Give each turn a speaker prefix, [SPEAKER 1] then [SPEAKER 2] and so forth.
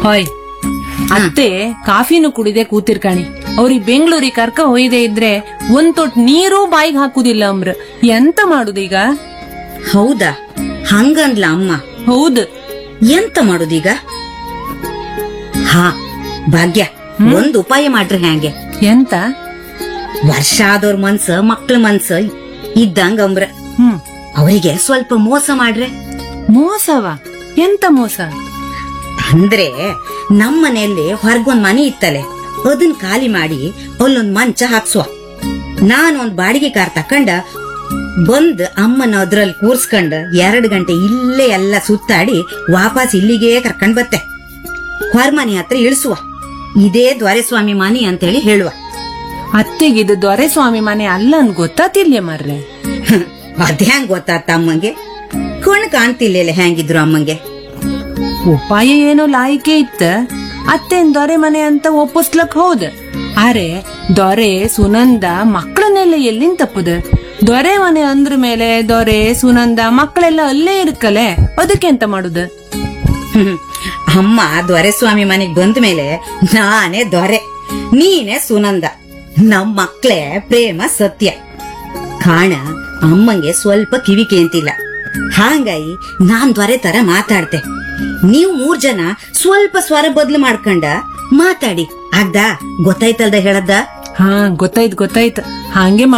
[SPEAKER 1] ಹೊಯ್ ಅತ್ತೆ ಕಾಫಿನೂ ಕುಡಿದೆ ಕೂತಿರ್ಕಾಣಿ ಅವ್ರಿಗೆ ಬೆಂಗಳೂರಿಗೆ ಕರ್ಕ ಹೊಯ್ದೆ ಇದ್ರೆ ಒಂದ್ ತೊಟ್ ನೀರು ಬಾಯಿಗೆ ಹಾಕುದಿಲ್ಲ ಅಮ್ರ ಎಂತ ಮಾಡುದೀಗ
[SPEAKER 2] ಹೌದಾ ಹಂಗಂದ್ಲ ಅಮ್ಮ
[SPEAKER 1] ಹೌದ್
[SPEAKER 2] ಎಂತ ಮಾಡುದೀಗ ಹಾ ಭಾಗ್ಯ ಒಂದ್ ಉಪಾಯ ಮಾಡ್ರಿ ಹ್ಯಾಂಗೆ
[SPEAKER 1] ಎಂತ
[SPEAKER 2] ವರ್ಷ ಆದವ್ರ ಮನ್ಸ ಮಕ್ಳ ಮನ್ಸ ಇದ್ದಂಗ ಅಂಬ್ರ
[SPEAKER 1] ಹ್ಮ್
[SPEAKER 2] ಅವರಿಗೆ ಸ್ವಲ್ಪ ಮೋಸ ಮಾಡ್ರೆ
[SPEAKER 1] ಮೋಸವ ಎಂತ ಮೋಸ
[SPEAKER 2] ಅಂದ್ರೆ ನಮ್ಮ ಮನೆಯಲ್ಲಿ ಹೊರಗೊಂದ್ ಮನೆ ಇತ್ತಲೆ ಅದನ್ ಖಾಲಿ ಮಾಡಿ ಅಲ್ಲೊಂದ್ ಮಂಚ ಹಾಕ್ಸುವ ನಾನೊಂದ್ ಬಾಡಿಗೆ ಕಾರ್ ತಕೊಂಡ ಬಂದ್ ಅಮ್ಮನ ಅದ್ರಲ್ಲಿ ಕೂರ್ಸ್ಕೊಂಡ್ ಎರಡ್ ಗಂಟೆ ಇಲ್ಲೇ ಎಲ್ಲ ಸುತ್ತಾಡಿ ವಾಪಸ್ ಇಲ್ಲಿಗೆ ಕರ್ಕೊಂಡ್ ಬತ್ತೆ ಹೊರಮನೆ ಹತ್ರ ಇಳಿಸುವ ಇದೇ ದ್ವಾರಸ್ವಾಮಿ ಮನೆ ಅಂತೇಳಿ ಹೇಳುವ
[SPEAKER 1] ಅತ್ತೆಗಿದು ದೊರೆಸ್ವಾಮಿ ಮನೆ ಅಲ್ಲ ಅನ್ ಗೊತ್ತಾತಿಲ್ಯ ಮರ್ರೆ
[SPEAKER 2] ಅದ್ಹ್ಯಾಂಗ್ ಗೊತ್ತಾತ ಅಮ್ಮಂಗೆ ಕಣ್ ಕಾಣ್ತಿಲ್ಲ ಹೆಂಗಿದ್ರು ಅಮ್ಮಂಗೆ
[SPEAKER 1] ಉಪಾಯ ಏನೋ ಲಾಯಿಕೆ ಇತ್ತ ಅತ್ತೆನ್ ದೊರೆ ಮನೆ ಅಂತ ಒಪ್ಪಿಸ್ಲಕ್ ಹೌದ್ ಆರೆ ದೊರೆ ಸುನಂದ ಮಕ್ಕಳನ್ನೆಲ್ಲ ಎಲ್ಲಿಂದ ತಪ್ಪುದ ದೊರೆ ಮನೆ ಅಂದ್ರ ಮೇಲೆ ದೊರೆ ಸುನಂದ ಮಕ್ಕಳೆಲ್ಲ ಅಲ್ಲೇ ಇರ್ಕಲೆ ಅದಕ್ಕೆಂತ ಮಾಡುದ
[SPEAKER 2] ಹ್ಮ್. ಅಮ್ಮ ದೊರೆಸ್ವಾಮಿ ಮನೆಗ್ ಬಂದ ಮೇಲೆ ನಾನೇ ದೊರೆ ನೀನೇ ಸುನಂದ ನಮ್ ಮಕ್ಳೇ ಪ್ರೇಮ ಸತ್ಯ ಕಾಣ ಅಮ್ಮಂಗೆ ಸ್ವಲ್ಪ ಕಿವಿ ಕೇಂತಿಲ್ಲ ಹಾಂಗಾಗಿ ನಾನ್ ದೊರೆ ತರ ಮಾತಾಡ್ತೆ ನೀವು ಮೂರ್ ಜನ ಸ್ವಲ್ಪ ಸ್ವರ ಬದ್ಲು ಮಾಡ್ಕೊಂಡ ಮಾತಾಡಿ ಆಗ್ದಾ ಗೊತ್ತಾಯ್ತಲ್ದ ಹೇಳದ್ದ
[SPEAKER 1] ಹಾ ಗೊತ್ತಾಯ್ತು ಗೊತ್ತಾಯ್ತು ಹಾಗೆ